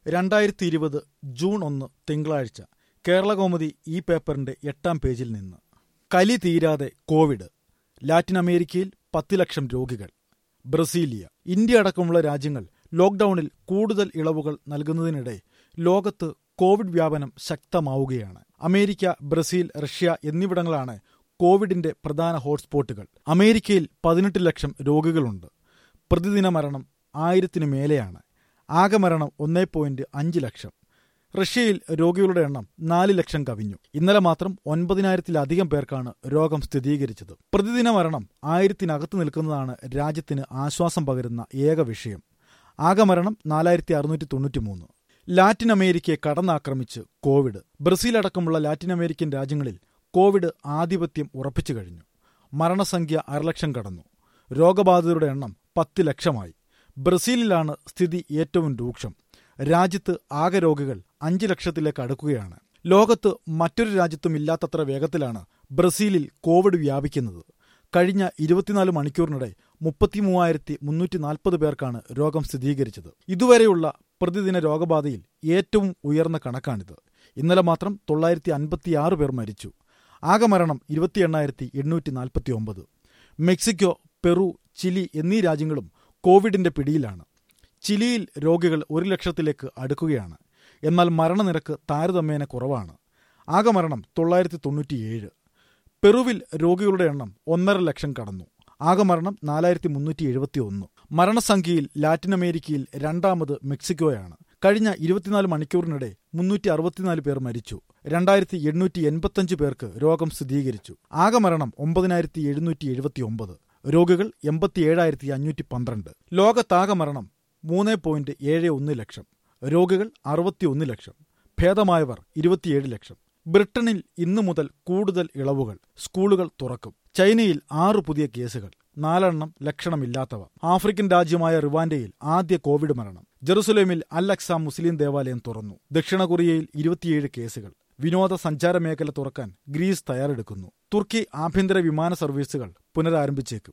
രണ്ടായിരത്തി ഇരുപത് ജൂൺ ഒന്ന് തിങ്കളാഴ്ച കേരളകൗമുദി ഈ പേപ്പറിന്റെ എട്ടാം പേജിൽ നിന്ന് കലി തീരാതെ കോവിഡ് ലാറ്റിൻ അമേരിക്കയിൽ പത്ത് ലക്ഷം രോഗികൾ ബ്രസീലിയ ഇന്ത്യ അടക്കമുള്ള രാജ്യങ്ങൾ ലോക്ഡൌണിൽ കൂടുതൽ ഇളവുകൾ നൽകുന്നതിനിടെ ലോകത്ത് കോവിഡ് വ്യാപനം ശക്തമാവുകയാണ് അമേരിക്ക ബ്രസീൽ റഷ്യ എന്നിവിടങ്ങളാണ് കോവിഡിന്റെ പ്രധാന ഹോട്ട്സ്പോട്ടുകൾ അമേരിക്കയിൽ പതിനെട്ട് ലക്ഷം രോഗികളുണ്ട് പ്രതിദിന മരണം ആയിരത്തിനു മേലെയാണ് ആകെ മരണം ഒന്നേ പോയിന്റ് അഞ്ച് ലക്ഷം റഷ്യയിൽ രോഗികളുടെ എണ്ണം നാല് ലക്ഷം കവിഞ്ഞു ഇന്നലെ മാത്രം ഒൻപതിനായിരത്തിലധികം പേർക്കാണ് രോഗം സ്ഥിരീകരിച്ചത് പ്രതിദിന മരണം ആയിരത്തിനകത്ത് നിൽക്കുന്നതാണ് രാജ്യത്തിന് ആശ്വാസം പകരുന്ന ഏക വിഷയം ആകെ മരണം നാലായിരത്തി അറുന്നൂറ്റി തൊണ്ണൂറ്റി മൂന്ന് ലാറ്റിൻ അമേരിക്കയെ കടന്നാക്രമിച്ച് കോവിഡ് ബ്രസീൽ അടക്കമുള്ള ലാറ്റിൻ അമേരിക്കൻ രാജ്യങ്ങളിൽ കോവിഡ് ആധിപത്യം ഉറപ്പിച്ചു കഴിഞ്ഞു മരണസംഖ്യ അരലക്ഷം കടന്നു രോഗബാധിതരുടെ എണ്ണം പത്ത് ലക്ഷമായി ബ്രസീലിലാണ് സ്ഥിതി ഏറ്റവും രൂക്ഷം രാജ്യത്ത് ആകെ രോഗികൾ അഞ്ച് ലക്ഷത്തിലേക്ക് അടുക്കുകയാണ് ലോകത്ത് മറ്റൊരു രാജ്യത്തും ഇല്ലാത്തത്ര വേഗത്തിലാണ് ബ്രസീലിൽ കോവിഡ് വ്യാപിക്കുന്നത് കഴിഞ്ഞ ഇരുപത്തിനാല് മണിക്കൂറിനിടെ മുപ്പത്തിമൂവായിരത്തി മുന്നൂറ്റി നാൽപ്പത് പേർക്കാണ് രോഗം സ്ഥിരീകരിച്ചത് ഇതുവരെയുള്ള പ്രതിദിന രോഗബാധയിൽ ഏറ്റവും ഉയർന്ന കണക്കാണിത് ഇന്നലെ മാത്രം തൊള്ളായിരത്തി അൻപത്തിയാറ് പേർ മരിച്ചു ആകെ മരണം ഇരുപത്തി എണ്ണായിരത്തി എണ്ണൂറ്റി നാൽപ്പത്തി ഒമ്പത് മെക്സിക്കോ പെറു ചിലി എന്നീ രാജ്യങ്ങളും കോവിഡിന്റെ പിടിയിലാണ് ചിലിയിൽ രോഗികൾ ഒരു ലക്ഷത്തിലേക്ക് അടുക്കുകയാണ് എന്നാൽ മരണനിരക്ക് താരതമ്യേന കുറവാണ് ആകെ മരണം തൊള്ളായിരത്തി തൊണ്ണൂറ്റിയേഴ് പെറുവിൽ രോഗികളുടെ എണ്ണം ഒന്നര ലക്ഷം കടന്നു ആകെ മരണം നാലായിരത്തി മുന്നൂറ്റി എഴുപത്തി ഒന്ന് മരണസംഖ്യയിൽ ലാറ്റിൻ അമേരിക്കയിൽ രണ്ടാമത് മെക്സിക്കോയാണ് കഴിഞ്ഞ ഇരുപത്തിനാല് മണിക്കൂറിനിടെ മുന്നൂറ്റി അറുപത്തിനാല് പേർ മരിച്ചു രണ്ടായിരത്തി എണ്ണൂറ്റി എൺപത്തഞ്ച് പേർക്ക് രോഗം സ്ഥിരീകരിച്ചു ആകെ മരണം ഒമ്പതിനായിരത്തി എഴുന്നൂറ്റി എഴുപത്തി ഒമ്പത് രോഗികൾ എൺപത്തിയേഴായിരത്തി അഞ്ഞൂറ്റി പന്ത്രണ്ട് ലോകത്താകെ മരണം മൂന്ന് പോയിന്റ് ഏഴ് ഒന്ന് ലക്ഷം രോഗികൾ അറുപത്തിയൊന്ന് ലക്ഷം ഭേദമായവർ ഇരുപത്തിയേഴ് ലക്ഷം ബ്രിട്ടനിൽ ഇന്നു മുതൽ കൂടുതൽ ഇളവുകൾ സ്കൂളുകൾ തുറക്കും ചൈനയിൽ ആറ് പുതിയ കേസുകൾ നാലെണ്ണം ലക്ഷണമില്ലാത്തവ ആഫ്രിക്കൻ രാജ്യമായ റിവാൻഡയിൽ ആദ്യ കോവിഡ് മരണം ജെറുസലേമിൽ അൽ അക്സ മുസ്ലിം ദേവാലയം തുറന്നു ദക്ഷിണ കൊറിയയിൽ ഇരുപത്തിയേഴ് കേസുകൾ വിനോദസഞ്ചാര മേഖല തുറക്കാൻ ഗ്രീസ് തയ്യാറെടുക്കുന്നു തുർക്കി ആഭ്യന്തര വിമാന സർവീസുകൾ പുനരാരംഭിച്ചേക്കും